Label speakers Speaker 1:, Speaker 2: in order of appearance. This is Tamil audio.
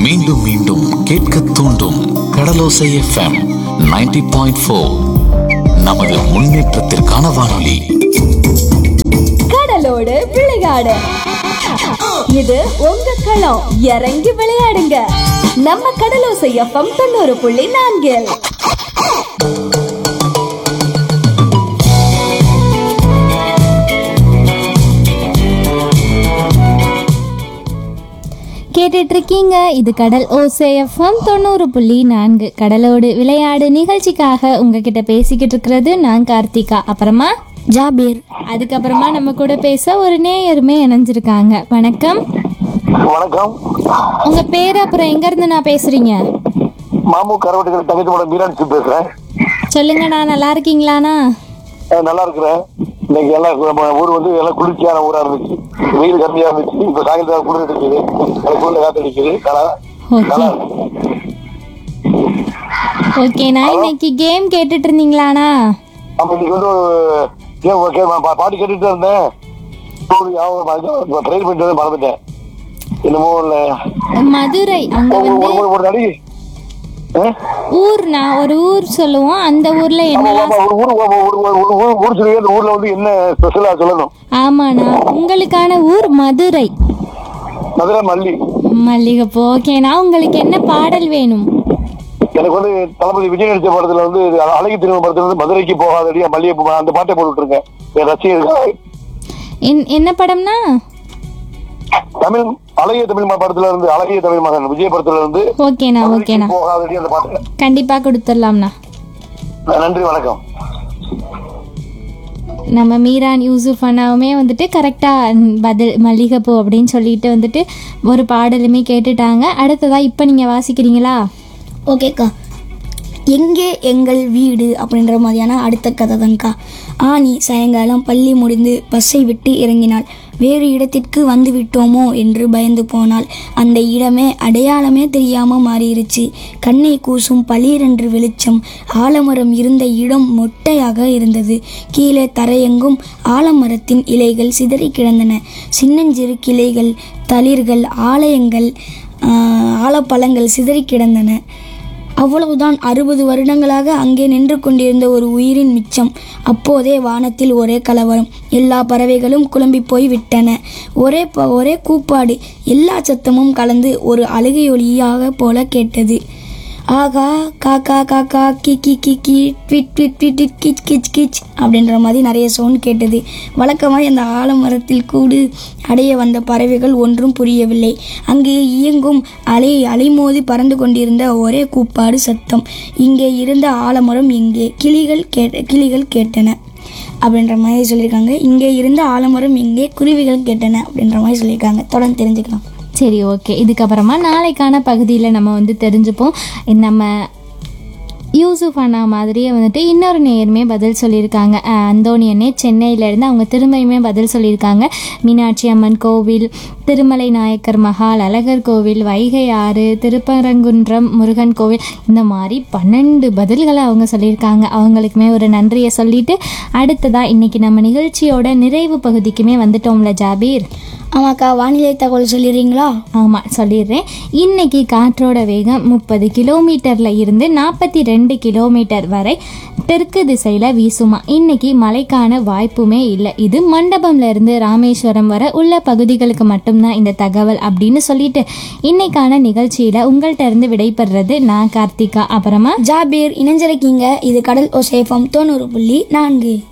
Speaker 1: மீண்டும் மீண்டும் கேட்க தூண்டும் கடலோசை எஃப்எம் 90.4 பாயிண்ட் ஃபோர் நமது முன்னேற்றத்திற்கான வானொலி
Speaker 2: கடலோடு விளையாடு இது உங்க களம் இறங்கி விளையாடுங்க நம்ம கடலோசை எஃப்எம் தொண்ணூறு புள்ளி நான்கில்
Speaker 3: கேட்டுட்டு இருக்கீங்க இது கடல் ஓசேஎஃப்எம் தொண்ணூறு புள்ளி நான்கு கடலோடு விளையாடு நிகழ்ச்சிக்காக உங்ககிட்ட பேசிக்கிட்டு இருக்கிறது நான் கார்த்திகா அப்புறமா ஜாபீர் அதுக்கப்புறமா நம்ம கூட பேச ஒரு நேயருமே இணைஞ்சிருக்காங்க வணக்கம்
Speaker 4: வணக்கம்
Speaker 3: உங்க பேர் அப்புறம் எங்க இருந்து நான் பேசுறீங்க
Speaker 4: மாமு கரவட்டுகள் தங்கச்சி மேடம் மீனாட்சி பேசுறேன்
Speaker 3: சொல்லுங்க நான் நல்லா இருக்கீங்களாண்ணா
Speaker 4: அஹ் நல்லா இருக்கிறேன் இன்னைக்கு எல்லாம் நம்ம ஊர் வந்து எல்லாம் குளிர்ச்சியான ஊரா இருந்துச்சு வெயில் கம்மியா இருந்துச்சு இப்ப சாயந்தரம் குளிர் இருக்குது அது குளிர் காத்து அடிக்குது நல்லா நல்லா இருக்கு.
Speaker 3: ஓகேண்ணா இன்னைக்கு கேம் கேட்டுட்டு இருந்தீங்களாண்ணா
Speaker 4: நம்ம இன்னைக்கு வந்து ஒரு கே- ஒரு கே- பா- பாட்டு கேட்டுட்டு தான் இருந்தேன் ஒரு ஞாபகம் ட்ரெயின் பண்ணிட்டு வந்து மறந்துட்டேன் என்னமோ இல்ல
Speaker 3: மதுரை அங்க
Speaker 4: ஒரு
Speaker 3: வந்து
Speaker 4: ஒரு- ஒரு நடி அஹ்?
Speaker 3: ஊர்னா ஒரு ஊர் சொல்லுவோம் அந்த ஊர்ல
Speaker 4: ஆமா,
Speaker 3: என்னெல்லாம்
Speaker 4: ஆமா, ஒரு ஊர் ஒரு ஊர் ஒரு ஊர் ஊர் ஊர் சொல்லி அந்த ஊர்ல வந்து என்ன ஸ்பெஷலா சொல்லணும்
Speaker 3: ஆமாண்ணா உங்களுக்கான ஊர் மதுரை
Speaker 4: மதுரை மல்லி
Speaker 3: மல்லிகைப்பூ ஓகேண்ணா உங்களுக்கு என்ன பாடல் வேணும்
Speaker 4: எனக்கு வந்து தளபதி விஜய் நடிச்ச படத்துல வந்து அழகி திரும்ப படத்துல வந்து மதுரைக்கு போகாதடி மல்லிகைப்பூ மா- அந்த பாட்டை போட்டு விட்டுருங்க என் ரசிகர்கள்
Speaker 3: என்- என்ன படம்னா
Speaker 4: தமிழ் அழகிய தமிழ் மகன் படத்துல இருந்து அழகிய தமிழ் மகன் விஜய் படத்துல இருந்து
Speaker 3: ஓகேண்ணா
Speaker 4: மதுரைக்கு
Speaker 3: ஓகேண்ணா
Speaker 4: போகாதடி அந்த பாட்டு
Speaker 3: கண்டிப்பா கொடுத்துடலாம்ண்ணா
Speaker 4: நன்றி வணக்கம்
Speaker 3: நம்ம மீரான் யூசுப் அண்ணாவுமே வந்துட்டு கரெக்டாக பதில் மல்லிகைப்பூ அப்படின்னு சொல்லிட்டு வந்துட்டு ஒரு பாடலுமே கேட்டுட்டாங்க அடுத்ததா இப்போ நீங்கள் வாசிக்கிறீங்களா
Speaker 5: ஓகேக்கா எங்கே எங்கள் வீடு அப்படின்ற மாதிரியான அடுத்த கதை தான்க்கா ஆனி சாயங்காலம் பள்ளி முடிந்து பஸ்ஸை விட்டு இறங்கினாள் வேறு இடத்திற்கு வந்து விட்டோமோ என்று பயந்து போனாள் அந்த இடமே அடையாளமே தெரியாம மாறிடுச்சு கண்ணை கூசும் பளீரென்று வெளிச்சம் ஆலமரம் இருந்த இடம் மொட்டையாக இருந்தது கீழே தரையெங்கும் ஆலமரத்தின் இலைகள் சிதறி கிடந்தன சின்னஞ்சிறு கிளைகள் தளிர்கள் ஆலயங்கள் ஆஹ், ஆலப்பழங்கள் சிதறி கிடந்தன அவ்வளவுதான் அறுபது வருடங்களாக அங்கே நின்று கொண்டிருந்த ஒரு உயிரின் மிச்சம் அப்போதே வானத்தில் ஒரே கலவரம் எல்லா பறவைகளும் குழம்பி போய் விட்டன ஒரே ப ஒரே கூப்பாடு எல்லா சத்தமும் கலந்து ஒரு அழுகையொலியாக போல கேட்டது ஆகா காக்கா காக்கா கி கி கி கி ட்விட் ட்விட் ட்விட் ட்விட் கிச் கிச் கிச் அப்படின்ற மாதிரி நிறைய சவுண்ட் கேட்டது வழக்கமாக அந்த ஆலமரத்தில் கூடு அடைய வந்த பறவைகள் ஒன்றும் புரியவில்லை அங்கே இயங்கும் அலை அலைமோதி பறந்து கொண்டிருந்த ஒரே கூப்பாடு சத்தம் இங்கே இருந்த ஆலமரம் எங்கே கிளிகள் கேட்ட கிளிகள் கேட்டன அப்படின்ற மாதிரி சொல்லியிருக்காங்க இங்கே இருந்த ஆலமரம் எங்கே குருவிகள் கேட்டன அப்படின்ற மாதிரி சொல்லியிருக்காங்க தொடர்ந்து தெரிஞ்சுக்கலாம்
Speaker 3: சரி ஓகே இதுக்கப்புறமா நாளைக்கான பகுதியில் நம்ம வந்து தெரிஞ்சுப்போம் நம்ம யூசுப் அண்ணா மாதிரியே வந்துட்டு இன்னொரு நேயருமே பதில் சொல்லியிருக்காங்க அஹ் அந்தோணி அண்ணே சென்னையிலேருந்து அவங்க திரும்பியுமே பதில் சொல்லியிருக்காங்க மீனாட்சி அம்மன் கோவில் திருமலை நாயக்கர் மஹால் அழகர் கோவில் வைகை ஆறு திருப்பரங்குன்றம் முருகன் கோவில் இந்த மாதிரி பன்னெண்டு பதில்களை அவங்க சொல்லியிருக்காங்க அவங்களுக்குமே ஒரு நன்றியை சொல்லிட்டு அடுத்ததாக இன்னைக்கு நம்ம நிகழ்ச்சியோட நிறைவு பகுதிக்குமே வந்துட்டோம்ல ஜாபீர்
Speaker 5: ஆமாக்கா வானிலை தகவல் சொல்லிடுறீங்களா
Speaker 3: ஆமாம் சொல்லிடுறேன் இன்னைக்கு காற்றோட வேகம் முப்பது கிலோமீட்டரில் இருந்து நாற்பத்தி ரெண்டு கிலோமீட்டர் வரை தெற்கு திசையில் வீசுமா இன்னைக்கு மழைக்கான வாய்ப்புமே இல்லை இது மண்டபம்ல இருந்து ராமேஸ்வரம் வர உள்ள பகுதிகளுக்கு மட்டும்தான் இந்த தகவல் அப்படின்னு சொல்லிட்டு இன்னைக்கான நிகழ்ச்சியில் உங்கள்கிட்ட இருந்து விடைபெறுறது நான் கார்த்திகா அப்புறமா
Speaker 5: ஜாபீர் இணைஞ்சிருக்கீங்க இது கடல் ஒசேஃபம் தொண்ணூறு புள்ளி நான்கு